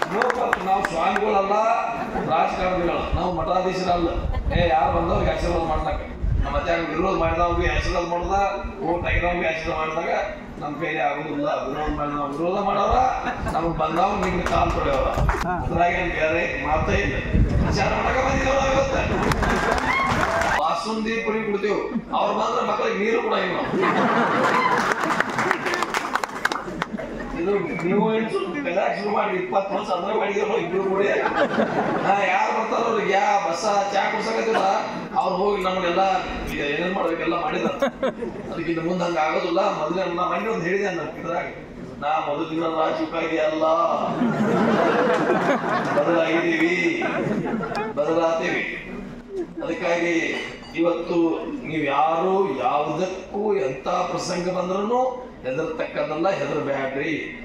ನೋಡ್ಬಾರ್ದು ನಾವು ಸ್ವಾಮಿಗಳಲ್ಲ ರಾಜಕಾರಣಿಗಳು ನಾವು ಮಠಾಧೀಶರಲ್ಲ ಏ ಯಾರು ಬಂದವ್ರಿಗೆ ಆಶೀರ್ವಾದ ಮಾಡ್ದಾಗ ನಮ್ಮ ಮತ್ತೆ ವಿರೋಧ ಮಾಡಿದವ್ರಿಗೆ ಆಶೀರ್ವಾದ ಮಾಡ್ದ ಓಟ್ ಆಗಿದವ್ರಿಗೆ ಆಶೀರ್ವಾದ ಮಾಡಿದಾಗ ನಮ್ಮ ಕೈಲಿ ಆಗೋದಿಲ್ಲ ವಿರೋಧ ಮಾಡಿದ ವಿರೋಧ ಮಾಡೋರ ನಮಗೆ ಬಂದವ್ ನಿಮ್ಗೆ ಕಾಲ್ ತೊಳೆಯವ್ರ ಅದ್ರಾಗ ಏನ್ ಬೇರೆ ಮಾತೇ ಇಲ್ಲ ವಿಚಾರ ಮಾಡಕ ಬಂದಿದ್ದೇವೆ ನಾವು ಇವತ್ತು ಬಾಸುಂದಿ ಪುರಿ ಕುಡ್ತೀವಿ ಅವ್ರು ಬಂದ್ರೆ ಮಕ್ಕಳಿಗೆ ನೀರು ಕೂಡ ಇಲ್ಲ ಇದು ನೀವು ಏನು ಕಲ ಶುರು ಮಾಡಿ ಇಪ್ಪತ್ತು ವರ್ಷ ಅಂದ್ರೆ ಮಾಡಿದ್ರು ಇಬ್ರು ಕೂಡ ನಾ ಯಾರು ಬರ್ತಾರ ಅವ್ರಿಗೆ ಯಾ ಬಸ್ಸ ಚಾ ಕುಡ್ಸಕತ್ತಿಲ್ಲ ಅವ್ರು ಹೋಗಿ ನಮ್ಮನ್ನೆಲ್ಲ ಏನೇನ್ ಮಾಡ್ಬೇಕೆಲ್ಲ ಮಾಡಿದಾರ ಅದಕ್ಕಿಂತ ಮುಂದೆ ಹಂಗ ಆಗೋದಿಲ್ಲ ಮೊದಲೇ ನಾ ಮನೆ ಒಂದು ಹೇಳಿದೆ ನಾನು ಇದ್ರಾಗ ನಾ ಮೊದಲಿನ ರಾಜಕಾಗಿ ಅಲ್ಲ ಬದಲಾಗಿದ್ದೀವಿ ಬದಲಾತೀವಿ ಅದಕ್ಕಾಗಿ ಇವತ್ತು ನೀವು ಯಾರು ಯಾವುದಕ್ಕೂ ಎಂತ ಪ್ರಸಂಗ ಬಂದ್ರೂ ಹೆದರ್ತಕ್ಕದಲ್ಲ ಹೆದರ್ಬ್ಯಾಡ್ರಿ